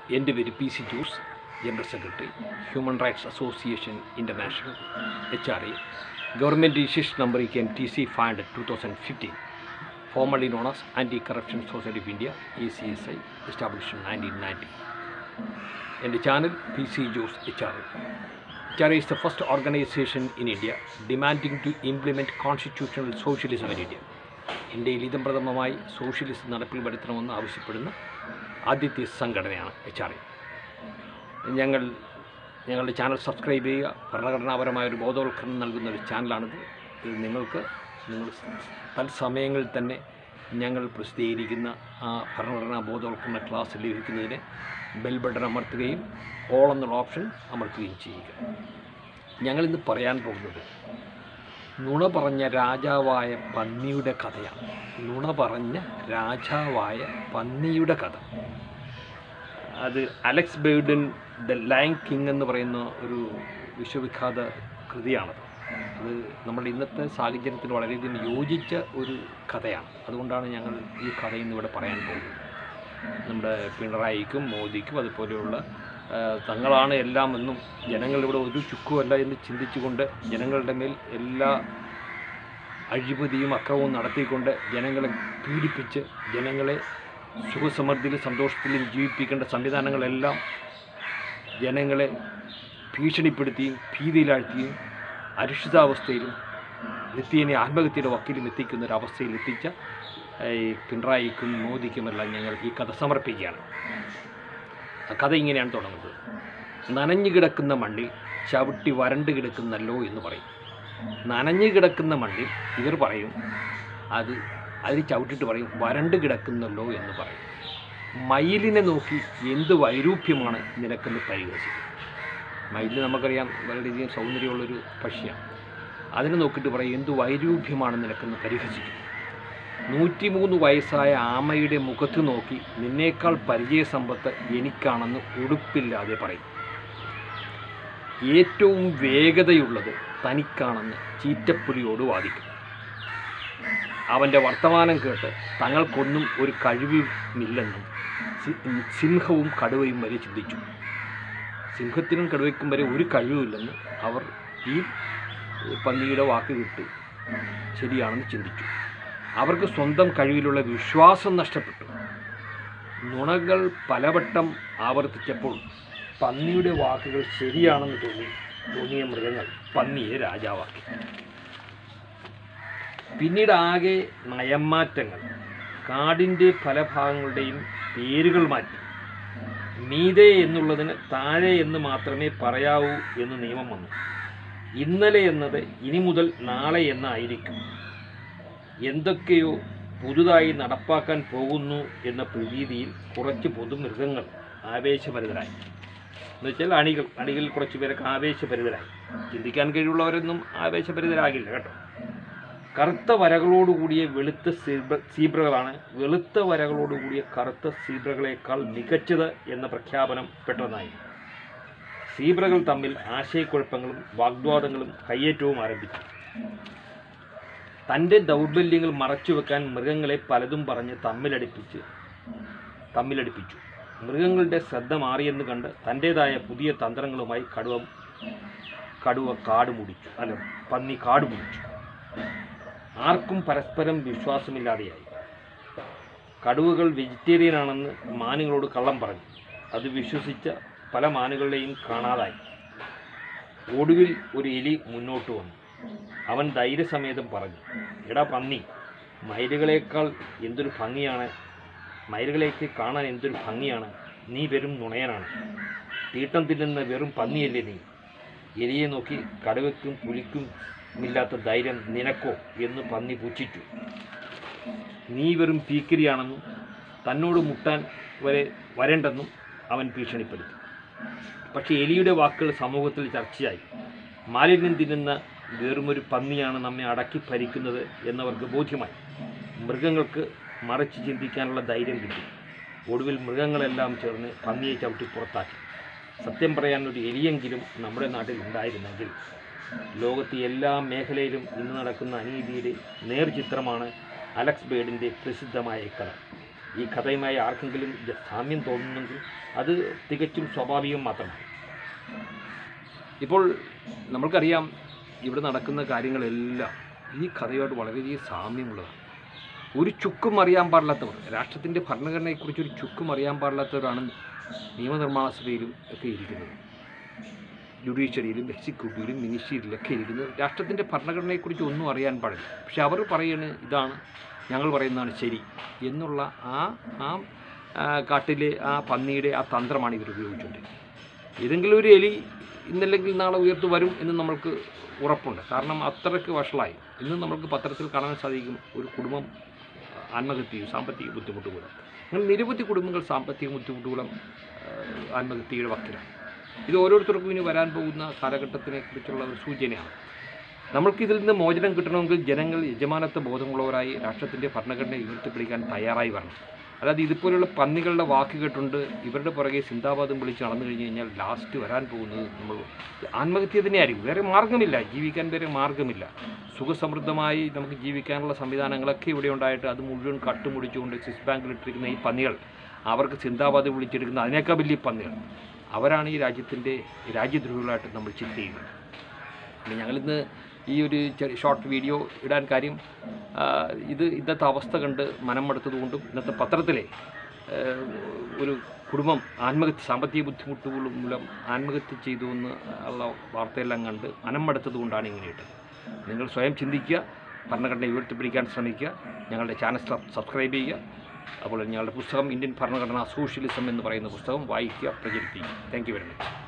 എൻ്റെ പേര് P C Jose general secretary human rights association international H R A government registration number E K M T C five hundred two thousand fifteen formerly known as anti corruption society of India A C S I establish nineteen ninety എൻ്റെ channel P C Jose H R A H R A is the first organization in India demanding to implement constitutional socialism in India ഇന്ത്യയിൽ ഇതംപ്രഥമമായി socialism നടപ്പിൽ വരുത്തണമെന്ന് ആവശ്യപ്പെടുന്ന ആദ്യത്തെ സംഘടനയാണ് H R A ഞങ്ങൾ ഞങ്ങളുടെ ചാനൽ സബ്സ്ക്രൈബ് ചെയ്യുക ഭരണഘടനാപരമായ ഒരു ബോധവൽക്കരണം നൽകുന്ന ഒരു ചാനലാണിത് ഇത് നിങ്ങൾക്ക് നിങ്ങൾ തത്സമയങ്ങളിൽ തന്നെ ഞങ്ങൾ പ്രസിദ്ധീകരിക്കുന്ന ആ ഭരണഘടനാ ബോധവൽക്കരണ ക്ലാസ് ലഭിക്കുന്നതിന് ബെൽ ബട്ടൺ അമർത്തുകയും ഓൾ എന്നുള്ള ഓപ്ഷൻ അമർത്തുകയും ചെയ്യുക ഞങ്ങളിന്ന് പറയാൻ പോകുന്നത് നുണ പറഞ്ഞ രാജാവായ പന്നിയുടെ കഥയാണ് നുണ പറഞ്ഞ രാജാവായ പന്നിയുടെ കഥ അത് അലക്സ് ബെയ്ഡൻ ദ ലൈൻ കിങ് എന്ന് പറയുന്ന ഒരു വിശ്വവിഖ്യാത കൃതിയാണത് അത് നമ്മുടെ ഇന്നത്തെ സാഹചര്യത്തിന് വളരെയധികം യോജിച്ച ഒരു കഥയാണ് അതുകൊണ്ടാണ് ഞങ്ങൾ ഈ കഥ ഇന്ന് ഇവിടെ പറയാൻ പോകുന്നത് നമ്മുടെ പിണറായിക്കും മോദിക്കും അതുപോലെയുള്ള ആ, തങ്ങളാണ് എല്ലാം എന്നും ജനങ്ങളിവിടെ ഒരു ചുക്കുമല്ല എന്ന് ചിന്തിച്ചുകൊണ്ട് ജനങ്ങളുടെ മേൽ എല്ലാ അഴിമതിയും അക്രമവും നടത്തിക്കൊണ്ട് ജനങ്ങളെ പീഡിപ്പിച്ച് ജനങ്ങളെ സുഖസമൃദ്ധിയിലും സന്തോഷത്തിലും ജീവിപ്പിക്കേണ്ട സംവിധാനങ്ങളെല്ലാം ജനങ്ങളെ ഭീഷണിപ്പെടുത്തിയും ഭീതിയിലാഴ്ത്തിയും അരക്ഷിതാവസ്ഥയിലും നിത്യേനെ ആത്മഹത്യയുടെ വക്കീലും എത്തിക്കുന്ന ഒരു അവസ്ഥയിൽ എത്തിച്ച ഈ പിണറായിക്കും മോദിക്കുമെല്ലാം ഞങ്ങൾ ഈ കഥ സമർപ്പിക്കുകയാണ് ആ കഥ ഇങ്ങനെയാണ് തുടങ്ങുന്നത് നനഞ്ഞു കിടക്കുന്ന മണ്ണിൽ ചവിട്ടി വരണ്ട് കിടക്കുന്നല്ലോ എന്ന് പറയും നനഞ്ഞു കിടക്കുന്ന മണ്ണിൽ ഇവർ പറയും അത് അതിൽ ചവിട്ടിട്ട് പറയും വരണ്ട് കിടക്കുന്നല്ലോ എന്ന് പറയും മയിലിനെ നോക്കി എന്ത് വൈരൂപ്യമാണ് നിനക്കെന്ന് പരിഹസിക്കും മയിൽ നമുക്കറിയാം വളരെയധികം സൗന്ദര്യമുള്ളൊരു പക്ഷിയാണ് അതിനെ നോക്കിയിട്ട് പറയും എന്ത് വൈരൂപ്യമാണ് നിനക്കെന്ന് പരിഹസിക്കും നൂറ്റിമൂന്ന് വയസ്സായ ആമയുടെ മുഖത്ത് നോക്കി നിന്നേക്കാൾ പരിചയസമ്പത്ത് എനിക്കാണെന്ന് ഉടുപ്പില്ലാതെ പറയും ഏറ്റവും വേഗതയുള്ളത് തനിക്കാണെന്ന് ചീറ്റപ്പുലിയോട് വാദിക്കും അവൻ്റെ വർത്തമാനം കേട്ട് തങ്ങൾക്കൊന്നും ഒരു കഴിവുമില്ലെന്നും സി- സിംഹവും കടുവയും വരെ ചിന്തിച്ചു സിംഹത്തിനും കടുവയ്ക്കും വരെ ഒരു കഴിവുമില്ലെന്ന് അവർ ഈ പന്നിയുടെ വാക്ക് കിട്ടി ശരിയാണെന്ന് ചിന്തിച്ചു അവർക്ക് സ്വന്തം കഴിവിലുള്ള വിശ്വാസം നഷ്ടപ്പെട്ടു നുണകൾ പലവട്ടം ആവർത്തിച്ചപ്പോൾ പന്നിയുടെ വാക്കുകൾ ശരിയാണെന്ന് തോന്നി തോന്നിയ മൃഗങ്ങൾ പന്നിയെ രാജാവാക്കി പിന്നീട് ആകെ നയംമാറ്റങ്ങൾ കാടിൻ്റെ പല ഭാഗങ്ങളുടെയും പേരുകൾ മാറ്റി മീതെ എന്നുള്ളതിന് താഴെ എന്ന് മാത്രമേ പറയാവൂ എന്ന് നിയമം വന്നു ഇന്നലെ എന്നത് ഇനി മുതൽ നാളെ എന്നായിരിക്കും എന്തൊക്കെയോ പുതുതായി നടപ്പാക്കാൻ പോകുന്നു എന്ന പ്രതീതിയിൽ കുറച്ച് പൊതുമൃഗങ്ങൾ ആവേശഭരിതരായി എന്നുവെച്ചാൽ അണികൾ അണികളിൽ കുറച്ച് പേരൊക്കെ ആവേശഭരിതരായി ചിന്തിക്കാൻ കഴിവുള്ളവരൊന്നും ആവേശഭരിതരാകില്ല കേട്ടോ കറുത്ത വരകളോടുകൂടിയ വെളുത്ത സീബ്ര സീബ്രകളാണ് വെളുത്ത വരകളോടുകൂടിയ കറുത്ത സീബ്രകളേക്കാൾ മികച്ചത് എന്ന പ്രഖ്യാപനം പെട്ടെന്നായി സീബ്രകൾ തമ്മിൽ ആശയക്കുഴപ്പങ്ങളും വാഗ്വാദങ്ങളും കയ്യേറ്റവും ആരംഭിച്ചു തൻ്റെ ദൗർബല്യങ്ങൾ മറച്ചുവെക്കാൻ മൃഗങ്ങളെ പലതും പറഞ്ഞ് തമ്മിലടിപ്പിച്ച് തമ്മിലടിപ്പിച്ചു മൃഗങ്ങളുടെ ശ്രദ്ധ മാറിയെന്ന് കണ്ട് തൻ്റേതായ പുതിയ തന്ത്രങ്ങളുമായി കടുവ കടുവ കാട് മുടിച്ചു അല്ല പന്നി കാട് മുടിച്ചു ആർക്കും പരസ്പരം വിശ്വാസമില്ലാതെയായി കടുവകൾ വെജിറ്റേറിയൻ ആണെന്ന് മാനുകളോട് കള്ളം പറഞ്ഞു അത് വിശ്വസിച്ച പല മാനുകളുടെയും കാണാതായി ഒടുവിൽ ഒരു എലി മുന്നോട്ട് വന്നു അവൻ ധൈര്യസമേതം പറഞ്ഞു എടാ പന്നി മയിലുകളേക്കാൾ എന്തൊരു ഭംഗിയാണ് മയിലുകളേക്ക് കാണാൻ എന്തൊരു ഭംഗിയാണ് നീ വെറും നുണയനാണ് തീട്ടം തിന്നുന്ന വെറും പന്നിയല്ലേ നീ എലിയെ നോക്കി കടുവയ്ക്കും പുലിക്കും ഇല്ലാത്ത ധൈര്യം നിനക്കോ എന്ന് പന്നി പുച്ഛിച്ചു നീ വെറും പീക്കിരിയാണെന്നും തന്നോട് മുട്ടാൻ വരെ വരണ്ടെന്നും അവൻ ഭീഷണിപ്പെടുത്തി പക്ഷേ എലിയുടെ വാക്കുകൾ സമൂഹത്തിൽ ചർച്ചയായി മാലിന്യം തിന്നുന്ന വെറുമൊരു പന്നിയാണ് നമ്മെ അടക്കി ഭരിക്കുന്നത് എന്നവർക്ക് ബോധ്യമായി മൃഗങ്ങൾക്ക് മറിച്ച് ചിന്തിക്കാനുള്ള ധൈര്യം കിട്ടി ഒടുവിൽ മൃഗങ്ങളെല്ലാം ചേർന്ന് പന്നിയെ ചവിട്ടി പുറത്താക്കി സത്യം പറയാൻ ഒരു എലിയെങ്കിലും നമ്മുടെ നാട്ടിൽ ഉണ്ടായിരുന്നെങ്കിൽ ലോകത്തെ എല്ലാ മേഖലയിലും ഇന്ന് നടക്കുന്ന അനീതിയുടെ നേർചിത്രമാണ് അലക്സ് ബേഡിൻ്റെ പ്രസിദ്ധമായ കഥ ഈ കഥയുമായി ആർക്കെങ്കിലും ജ- സാമ്യം തോന്നുന്നെങ്കിൽ അത് തികച്ചും സ്വാഭാവികം മാത്രമാണ് ഇപ്പോൾ നമ്മൾക്കറിയാം ഇവിടെ നടക്കുന്ന കാര്യങ്ങളെല്ലാം ഈ കഥയോട് വളരെയധികം സാമ്യമുള്ളതാണ് ഒരു ചുക്കും അറിയാൻ പാടില്ലാത്തവർ രാഷ്ട്രത്തിൻ്റെ ഭരണഘടനയെക്കുറിച്ച് ഒരു ചുക്കും അറിയാൻ പാടില്ലാത്തവരാണ് നിയമനിർമ്മാണ സഭയിലും ഒക്കെ ഇരിക്കുന്നത് ജുഡീഷ്യറിയിലും എക്സിക്യൂട്ടീവിലും മിനിസ്ട്രിയിലൊക്കെ ഇരിക്കുന്നത് രാഷ്ട്രത്തിൻ്റെ ഭരണഘടനയെക്കുറിച്ച് ഒന്നും അറിയാൻ പാടില്ല പക്ഷെ അവർ പറയുന്നത് ഇതാണ് ഞങ്ങൾ പറയുന്നതാണ് ശരി എന്നുള്ള ആ ആ ആ, കാട്ടിലെ ആ പന്നിയുടെ ആ തന്ത്രമാണ് ഇവർ ഉപയോഗിച്ചുകൊണ്ടിരിക്കുന്നത് ഏതെങ്കിലും ഒരു എലി ഇന്നല്ലെങ്കിൽ നാളെ ഉയർത്തു വരും എന്ന് നമ്മൾക്ക് ഉറപ്പുണ്ട് കാരണം അത്രയ്ക്ക് വഷളായി ഇന്ന് നമ്മൾക്ക് പത്രത്തിൽ കാണാൻ സാധിക്കും ഒരു കുടുംബം ആത്മഹത്യയും സാമ്പത്തിക ബുദ്ധിമുട്ട് മൂലം അങ്ങനെ നിരവധി കുടുംബങ്ങൾ സാമ്പത്തിക ബുദ്ധിമുട്ട് മൂലം ആ, ആത്മഹത്യയുടെ വക്കിലാണ് ഇത് ഓരോരുത്തർക്കും ഇനി വരാൻ പോകുന്ന കാലഘട്ടത്തിനെ കുറിച്ചുള്ള ഒരു സൂചനയാണ് നമ്മൾക്കിതിൽ നിന്ന് മോചനം കിട്ടണമെങ്കിൽ ജനങ്ങൾ യജമാനത്വ ബോധമുള്ളവരായി രാഷ്ട്രത്തിൻ്റെ ഭരണഘടനയെ ഉയർത്തിപ്പിടിക്കാൻ തയ്യാറായി വരണം അല്ലാതെ ഇതുപോലുള്ള പന്നികളുടെ വാക്ക് കേട്ടുകൊണ്ട് ഇവരുടെ പുറകെ സിന്ദാബാദും വിളിച്ച് നടന്നു കഴിഞ്ഞ് കഴിഞ്ഞാൽ ലാസ്റ്റ് വരാൻ പോകുന്നത് നമ്മൾ ആത്മഹത്യ തന്നെയായിരിക്കും വേറെ മാർഗ്ഗമില്ല ജീവിക്കാൻ വേറെ മാർഗ്ഗമില്ല സുഖസമൃദ്ധമായി നമുക്ക് ജീവിക്കാനുള്ള സംവിധാനങ്ങളൊക്കെ ഇവിടെ ഉണ്ടായിട്ട് അത് മുഴുവൻ കട്ടുമുടിച്ചുകൊണ്ട് സ്വിസ് ബാങ്കിൽ ഇട്ടിരിക്കുന്ന ഈ പന്നികൾ അവർക്ക് സിന്ദാബാദ് വിളിച്ചെടുക്കുന്ന അതിനേക്കാൾ വലിയ പന്നികൾ അവരാണ് ഈ രാജ്യത്തിൻ്റെ രാജ്യദ്രോഹികളായിട്ട് നമ്മൾ ചിന്തിക്കുന്നത് പിന്നെ ഞങ്ങളിന്ന് ഈ ഒരു ചെറിയ ഷോർട്ട് വീഡിയോ ഇടാൻ കാര്യം ആ, ഇത് ഇന്നത്തെ അവസ്ഥ കണ്ട് മനം മടുത്തതുകൊണ്ടും ഇന്നത്തെ പത്രത്തിലെ ആ, ഒരു കുടുംബം ആത്മഹത്യ സാമ്പത്തിക ബുദ്ധിമുട്ടുകൾ മൂലം ആത്മഹത്യ ചെയ്തു എന്ന് ഉള്ള വാർത്തയെല്ലാം കണ്ട് മനം മടുത്തതുകൊണ്ടാണ് ഇങ്ങനെ ഇട്ടത് നിങ്ങൾ സ്വയം ചിന്തിക്കുക ഭരണഘടന ഉയർത്തിപ്പിടിക്കാൻ ശ്രമിക്കുക ഞങ്ങളുടെ ചാനൽ സബ്- സബ്സ്ക്രൈബ് ചെയ്യുക അപ്പോൾ ഞങ്ങളുടെ പുസ്തകം ഇന്ത്യൻ ഭരണഘടന സോഷ്യലിസം എന്ന് പറയുന്ന പുസ്തകം വായിക്കുക പ്രചരിപ്പിക്കുക താങ്ക് യു വെരി മച്ച്